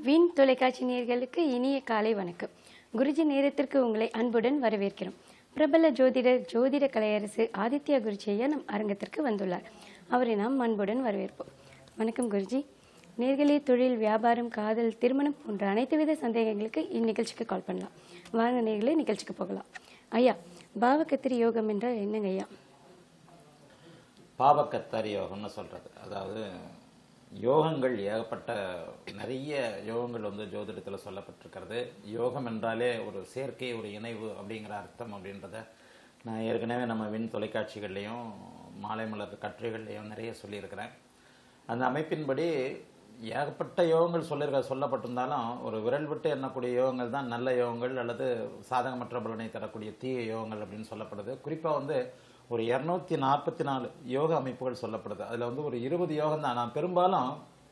win தொலைக்காட்சி நேயர்களுக்கு இனிய காலை வணக்கம் குருஜி நேரத்திற்கு உங்களை அன்புடன் வரவேற்கிறோம் பிரபல ஜோதிடர் ஜோதிட கலையரசு ஆதித்யா குருஜி ஐயா நம் அரங்கத்திற்கு வந்துள்ளார் அவரை நாம் அன்புடன் வரவேற்போம் வணக்கம் குருஜி நேர்களே தொழில் வியாபாரம் காதல் திருமணம் போன்ற அனைத்து வித சந்தேகங்களுக்கு இந்நிகழ்ச்சிக்கு கால் பண்ணலாம் வாங்க நேர்களே நிகழ்ச்சிக்கு போகலாம் ஐயா பாவகத்திரி யோகம் என்றால் என்னங்க ஐயா பாவக்கத்தாரி யோகம்னு சொல்றது அதாவது யோகங்கள் ஏகப்பட்ட நிறைய யோகங்கள் வந்து ஜோதிடத்தில் சொல்லப்பட்டிருக்கிறது யோகம் என்றாலே ஒரு சேர்க்கை ஒரு இணைவு அப்படிங்கிற அர்த்தம் அப்படின்றத நான் ஏற்கனவே நம்ம விண் தொலைக்காட்சிகள்லையும் மாலை மலர் கட்டுரைகள்லையும் நிறைய சொல்லியிருக்கிறேன் அந்த அமைப்பின்படி ஏகப்பட்ட யோகங்கள் சொல்லியிருக்க சொல்லப்பட்டிருந்தாலும் ஒரு விரல் விட்டு எண்ணக்கூடிய யோகங்கள் தான் நல்ல யோகங்கள் அல்லது சாதகமற்ற பலனை தரக்கூடிய தீய யோகங்கள் அப்படின்னு சொல்லப்படுது குறிப்பாக வந்து ஒரு இரநூத்தி நாற்பத்தி நாலு யோக அமைப்புகள் சொல்லப்படுது அதில் வந்து ஒரு இருபது யோகம் தான் நான் பெரும்பாலும்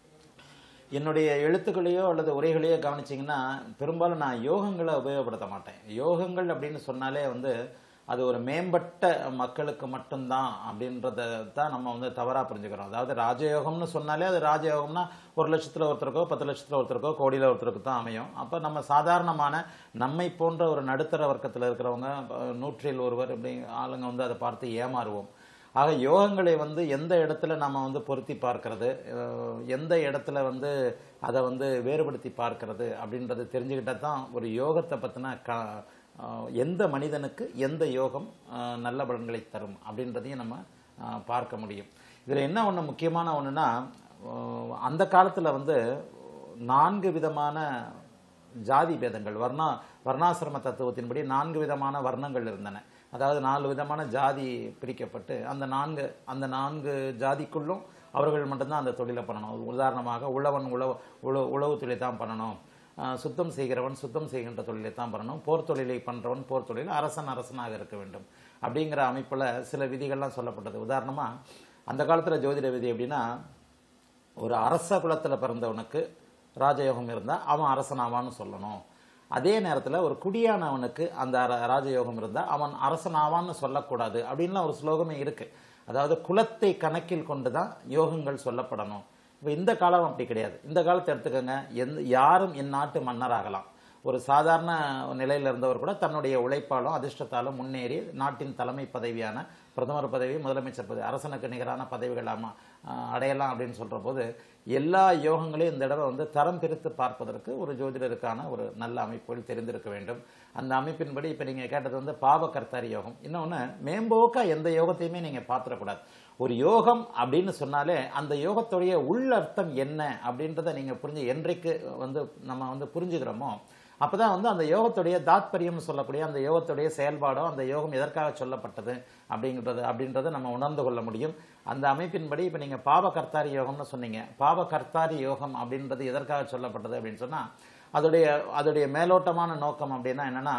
என்னுடைய எழுத்துக்களையோ அல்லது உரைகளையோ கவனிச்சிங்கன்னா பெரும்பாலும் நான் யோகங்களை உபயோகப்படுத்த மாட்டேன் யோகங்கள் அப்படின்னு சொன்னாலே வந்து அது ஒரு மேம்பட்ட மக்களுக்கு மட்டும்தான் அப்படின்றத தான் நம்ம வந்து தவறாக புரிஞ்சுக்கிறோம் அதாவது ராஜயோகம்னு சொன்னாலே அது ராஜயோகம்னா ஒரு லட்சத்தில் ஒருத்தருக்கோ பத்து லட்சத்தில் ஒருத்தருக்கோ கோடியில் ஒருத்தருக்கு தான் அமையும் அப்போ நம்ம சாதாரணமான நம்மை போன்ற ஒரு நடுத்தர வர்க்கத்தில் இருக்கிறவங்க அஹ், நூற்றில் ஒருவர் இப்படி ஆளுங்க வந்து அதை பார்த்து ஏமாறுவோம் ஆக யோகங்களை வந்து எந்த இடத்துல நம்ம வந்து பொருத்தி பார்க்கறது அஹ், எந்த இடத்துல வந்து அதை வந்து வேறுபடுத்தி பார்க்கறது அப்படின்றது தெரிஞ்சுக்கிட்டா தான் ஒரு யோகத்தை பற்றின க அஹ், எந்த மனிதனுக்கு எந்த யோகம் அஹ், நல்ல பலன்களை தரும் அப்படின்றதையும் நம்ம அஹ், பார்க்க முடியும் இதில் என்ன ஒன்று முக்கியமான ஒன்றுனா அந்த காலத்தில் வந்து நான்கு விதமான ஜாதி பேதங்கள் வர்ணா வர்ணாசிரம தத்துவத்தின்படி நான்கு விதமான வர்ணங்கள் இருந்தன அதாவது நாலு விதமான ஜாதி பிரிக்கப்பட்டு அந்த நான்கு அந்த நான்கு ஜாதிக்குள்ளும் அவர்கள் மட்டும்தான் அந்த தொழிலை பண்ணணும் உதாரணமாக உழவன் உழவு உழவு உழவு தொழிலை தான் பண்ணணும் ஆஹ் சுத்தம் செய்கிறவன் சுத்தம் செய்கின்ற தொழிலை தான் பண்ணணும் போர் தொழிலை பண்றவன் போர் தொழில் அரசன் அரசனாக இருக்க வேண்டும் அப்படிங்கிற அமைப்புல சில விதிகள்லாம் சொல்லப்பட்டது உதாரணமா அந்த காலத்துல ஜோதிட விதி எப்படின்னா ஒரு அரச குலத்துல பிறந்தவனுக்கு ராஜயோகம் இருந்தா அவன் அரசனாவான்னு சொல்லணும் அதே நேரத்துல ஒரு குடியானவனுக்கு அந்த அர- ராஜயோகம் இருந்தா அவன் அரசனாவான்னு சொல்லக்கூடாது அப்படின்லாம் ஒரு ஸ்லோகமே இருக்கு அதாவது குலத்தை கணக்கில் கொண்டு தான் யோகங்கள் சொல்லப்படணும் இப்போ இந்த காலம் அப்படி கிடையாது இந்த காலத்தை எடுத்துக்கோங்க எந்த யாரும் என் நாட்டு மன்னராகலாம் ஒரு சாதாரண நிலையில் இருந்தவர் கூட தன்னுடைய உழைப்பாலும் அதிர்ஷ்டத்தாலும் முன்னேறி நாட்டின் தலைமை பதவியான பிரதமர் பதவி முதலமைச்சர் பதவி அரசனுக்கு நிகரான பதவிகள் ஆமா ஆஹ் அடையலாம் அப்படின்னு சொல்ற போது எல்லா யோகங்களையும் இந்த தடவை வந்து தரம் பிரித்து பார்ப்பதற்கு ஒரு ஜோதிடருக்கான ஒரு நல்ல அமைப்புகள் தெரிந்திருக்க வேண்டும் அந்த அமைப்பின்படி இப்போ நீங்கள் கேட்டது வந்து பாவகர்த்தாரி யோகம் இன்னொன்று மேம்போக்கா எந்த யோகத்தையுமே நீங்கள் பார்த்துடக்கூடாது ஒரு யோகம் அப்படின்னு சொன்னாலே அந்த யோகத்துடைய உள்ளர்த்தம் என்ன அப்படின்றத நீங்கள் புரிஞ்சு என்றைக்கு வந்து நம்ம வந்து புரிஞ்சுக்கிறோமோ அப்பதான் வந்து அந்த யோகத்துடைய தாத்பரியம் சொல்லக்கூடிய அந்த யோகத்துடைய செயல்பாடோ அந்த யோகம் எதற்காக சொல்லப்பட்டது அப்படிங்கிறது அப்படின்றத நம்ம உணர்ந்து கொள்ள முடியும் அந்த அமைப்பின்படி இப்போ நீங்க பாவ கர்த்தாரி யோகம்னு சொன்னீங்க பாவ கர்த்தாரி யோகம் அப்படின்றது எதற்காக சொல்லப்பட்டது அப்படின்னு சொன்னா அதோடைய அதோடைய மேலோட்டமான நோக்கம் அப்படின்னா என்னன்னா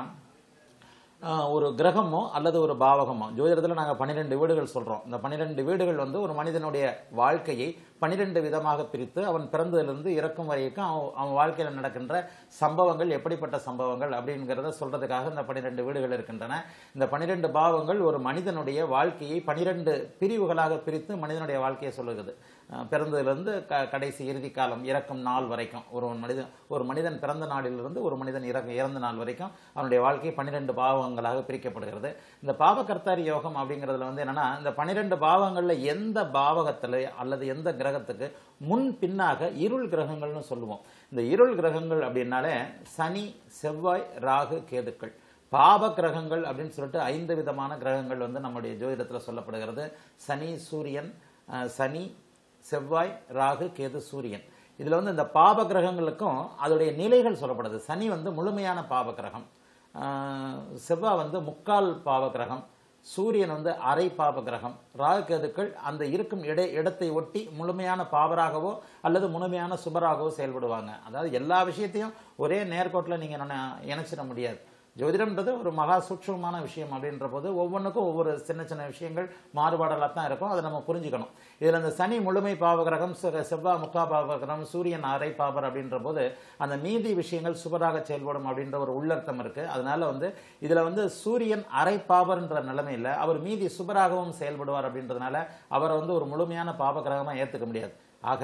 ஆஹ் ஒரு கிரகமோ அல்லது ஒரு பாவகமோ ஜோதிடத்தில் நாங்கள் பன்னிரெண்டு வீடுகள் சொல்கிறோம் இந்த பன்னிரெண்டு வீடுகள் வந்து ஒரு மனிதனுடைய வாழ்க்கையை பன்னிரெண்டு விதமாக பிரித்து அவன் பிறந்ததிலிருந்து இறக்கும் வரைக்கும் அவன் அவன் வாழ்க்கையில் நடக்கின்ற சம்பவங்கள் எப்படிப்பட்ட சம்பவங்கள் அப்படிங்கிறத சொல்றதுக்காக இந்த பன்னிரெண்டு வீடுகள் இருக்கின்றன இந்த பன்னிரெண்டு பாவங்கள் ஒரு மனிதனுடைய வாழ்க்கையை பன்னிரெண்டு பிரிவுகளாக பிரித்து மனிதனுடைய வாழ்க்கையை சொல்லுகிறது அஹ் பிறந்ததிலிருந்து க கடைசி இறுதி காலம் இறக்கும் நாள் வரைக்கும் ஒரு மனிதன் ஒரு மனிதன் பிறந்த நாளிலிருந்து ஒரு மனிதன் இறக்க இறந்த நாள் வரைக்கும் அவனுடைய வாழ்க்கை பன்னிரெண்டு பாவங்களாக பிரிக்கப்படுகிறது இந்த பாவகர்த்தாரி யோகம் அப்படிங்கிறதுல வந்து என்னன்னா இந்த பன்னிரெண்டு பாவங்கள்ல எந்த பாவகத்துல அல்லது எந்த கிரகத்துக்கு முன் பின்னாக இருள் கிரகங்கள்னு சொல்லுவோம் இந்த இருள் கிரகங்கள் அப்படின்னாலே சனி செவ்வாய் ராகு கேதுக்கள் பாப கிரகங்கள் அப்படின்னு சொல்லிட்டு ஐந்து விதமான கிரகங்கள் வந்து நம்முடைய ஜோதிடத்தில் சொல்லப்படுகிறது சனி சூரியன் அஹ், சனி செவ்வாய் ராகு கேது சூரியன் இதுல வந்து இந்த பாப கிரகங்களுக்கும் அதோடைய நிலைகள் சொல்லப்படுது சனி வந்து முழுமையான பாப கிரகம் ஆஹ், செவ்வாய் வந்து முக்கால் பாவ கிரகம் சூரியன் வந்து அரை பாப கிரகம் ராகு கேதுக்கள் அந்த இருக்கும் இடை இடத்தை ஒட்டி முழுமையான பாவராகவோ அல்லது முழுமையான சுபராகவோ செயல்படுவாங்க அதாவது எல்லா விஷயத்தையும் ஒரே நேர்கோட்டில் நீங்க நினை- இணைச்சிட முடியாது ஜோதிடம்ன்றது ஒரு மகா சூட்சமான விஷயம் அப்படின்ற போது ஒவ்வொன்றுக்கும் ஒவ்வொரு சின்ன சின்ன விஷயங்கள் மாறுபாடெல்லாம் தான் இருக்கும் அதை நம்ம புரிஞ்சுக்கணும் இதுல இந்த சனி முழுமை பாவகிரகம் செ- செவ்வாய் முக்கா பாவகிரகம் சூரியன் அரை பாபர் அப்படின்ற போது அந்த மீதி விஷயங்கள் சுபராக செயல்படும் அப்படின்ற ஒரு உள்ளர்த்தம் இருக்கு அதனால வந்து இதுல வந்து சூரியன் அரை பாபர்ன்ற நிலைமையில அவர் மீதி சுபராகவும் செயல்படுவார் அப்படின்றதுனால அவரை வந்து ஒரு முழுமையான பாவகிரகமா ஏத்துக்க முடியாது ஆகவே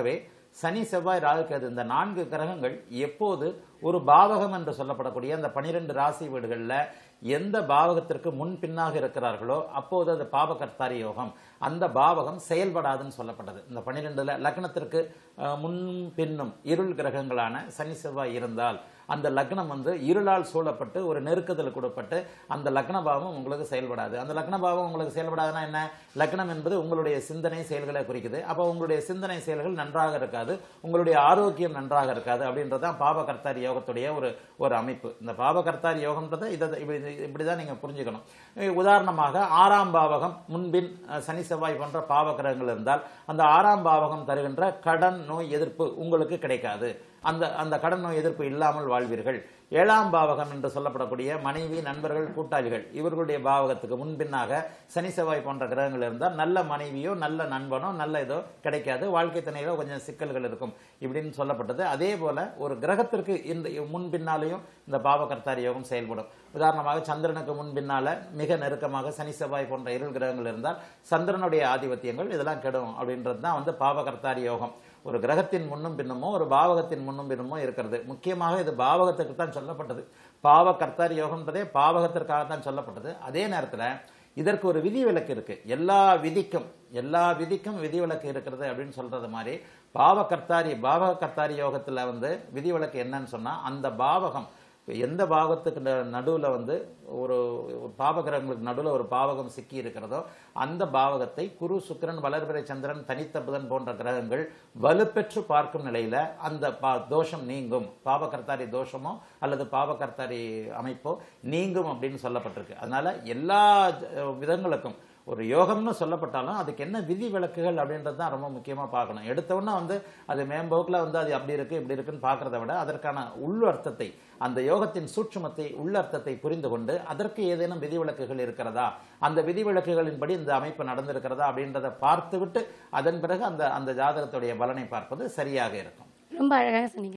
சனி செவ்வாய் ராகு கேது இந்த நான்கு கிரகங்கள் எப்போது ஒரு பாவகம் என்று சொல்லப்படக்கூடிய அந்த பனிரெண்டு ராசி வீடுகளில் எந்த பாவகத்திற்கு முன் பின்னாக இருக்கிறார்களோ அப்போது அது பாவகர்த்தாரி யோகம் அந்த பாவகம் செயல்படாதுன்னு சொல்லப்பட்டது இந்த பனிரெண்டுல லக்னத்திற்கு அஹ், முன் பின்னும் இருள் கிரகங்களான சனி செவ்வாய் இருந்தால் அந்த லக்னம் வந்து இருளால் சூழப்பட்டு ஒரு நெருக்குதலுக்கு உட்பட்டு அந்த லக்ன பாவம் உங்களுக்கு செயல்படாது அந்த லக்ன பாவம் உங்களுக்கு செயல்படாதுன்னா என்ன லக்னம் என்பது உங்களுடைய சிந்தனை செயல்களை குறிக்குது அப்போ உங்களுடைய சிந்தனை செயல்கள் நன்றாக இருக்காது உங்களுடைய ஆரோக்கியம் நன்றாக இருக்காது அப்படின்றது தான் பாவகர்த்தாரி யோகத்துடைய ஒரு ஒரு அமைப்பு இந்த பாவகர்த்தாரி யோகம்ன்றதை இதை இப்படி இப்படிதான் நீங்க புரிஞ்சுக்கணும் அஹ் உதாரணமாக ஆறாம் பாவகம் முன்பின் அஹ், சனி செவ்வாய் போன்ற பாவ கிரகங்கள் இருந்தால் அந்த ஆறாம் பாவகம் தருகின்ற கடன் நோய் எதிர்ப்பு உங்களுக்கு கிடைக்காது அந்த அந்த கடன் நோய் எதிர்ப்பு இல்லாமல் வாழ்வீர்கள் ஏழாம் பாவகம் என்று சொல்லப்படக்கூடிய மனைவி நண்பர்கள் கூட்டாளிகள் இவர்களுடைய பாவகத்துக்கு முன்பின்னாக சனி செவ்வாய் போன்ற கிரகங்கள் இருந்தால் நல்ல மனைவியோ நல்ல நண்பனோ நல்ல இதோ கிடைக்காது வாழ்க்கை துணையிலோ கொஞ்சம் சிக்கல்கள் இருக்கும் இப்படின்னு சொல்லப்பட்டது அதே போல ஒரு கிரகத்திற்கு இந்த முன்பின்னாலேயும் இந்த பாவகர்த்தாரி யோகம் செயல்படும் உதாரணமாக சந்திரனுக்கு முன்பின்னால மிக நெருக்கமாக சனி செவ்வாய் போன்ற இருள் கிரகங்கள் இருந்தால் சந்திரனுடைய ஆதிபத்தியங்கள் இதெல்லாம் கெடும் அப்படின்றது தான் வந்து பாவகர்த்தாரி யோகம் ஒரு கிரகத்தின் முன்னும் பின்னுமோ ஒரு பாவகத்தின் முன்னும் பின்னுமோ இருக்கிறது முக்கியமாக இது பாவகத்துக்கு தான் சொல்லப்பட்டது பாவ கர்த்தாரி யோகம்ன்றதே பாவகத்திற்காக தான் சொல்லப்பட்டது அதே நேரத்தில் இதற்கு ஒரு விதி விலக்கு இருக்கு எல்லா விதிக்கும் எல்லா விதிக்கும் விதிவிலக்கு இருக்கிறது அப்படின்னு சொல்றது மாதிரி பாவ கர்த்தாரி பாவக கர்த்தாரி யோகத்துல வந்து விதிவிலக்கு என்னன்னு சொன்னா அந்த பாவகம் இப்ப எந்த பாவத்துக்கு நடுவில் வந்து ஒரு ஒரு பாவகிரகங்களுக்கு நடுவில் ஒரு பாவகம் சிக்கி இருக்கிறதோ அந்த பாவகத்தை குரு சுக்கிரன் வளர்பிறை சந்திரன் தனித்த புதன் போன்ற கிரகங்கள் வலுப்பெற்று பார்க்கும் நிலையில அந்த பா தோஷம் நீங்கும் பாவகர்த்தாரி தோஷமோ அல்லது பாவகர்த்தாரி அமைப்போ நீங்கும் அப்படின்னு சொல்லப்பட்டிருக்கு அதனால எல்லா அஹ், விதங்களுக்கும் ஒரு யோகம்னு சொல்லப்பட்டாலும் அதுக்கு என்ன விதி விலக்குகள் அப்படின்றது தான் ரொம்ப முக்கியமா பார்க்கணும் எடுத்த உடனே வந்து அது மேம்போக்கில் வந்து அது அப்படி இருக்கு இப்படி இருக்குன்னு பார்க்கறத விட அதற்கான உள் அர்த்தத்தை அந்த யோகத்தின் சூட்சுமத்தை உள்ளர்த்தத்தை புரிந்து கொண்டு அதற்கு ஏதேனும் விதிவிலக்குகள் இருக்கிறதா அந்த விதிவிலக்குகளின்படி இந்த அமைப்பு நடந்திருக்கிறதா அப்படின்றத பார்த்துவிட்டு அதன் பிறகு அந்த அந்த ஜாதகத்துடைய பலனை பார்ப்பது சரியாக இருக்கும் ரொம்ப அழகாக சொன்னீங்க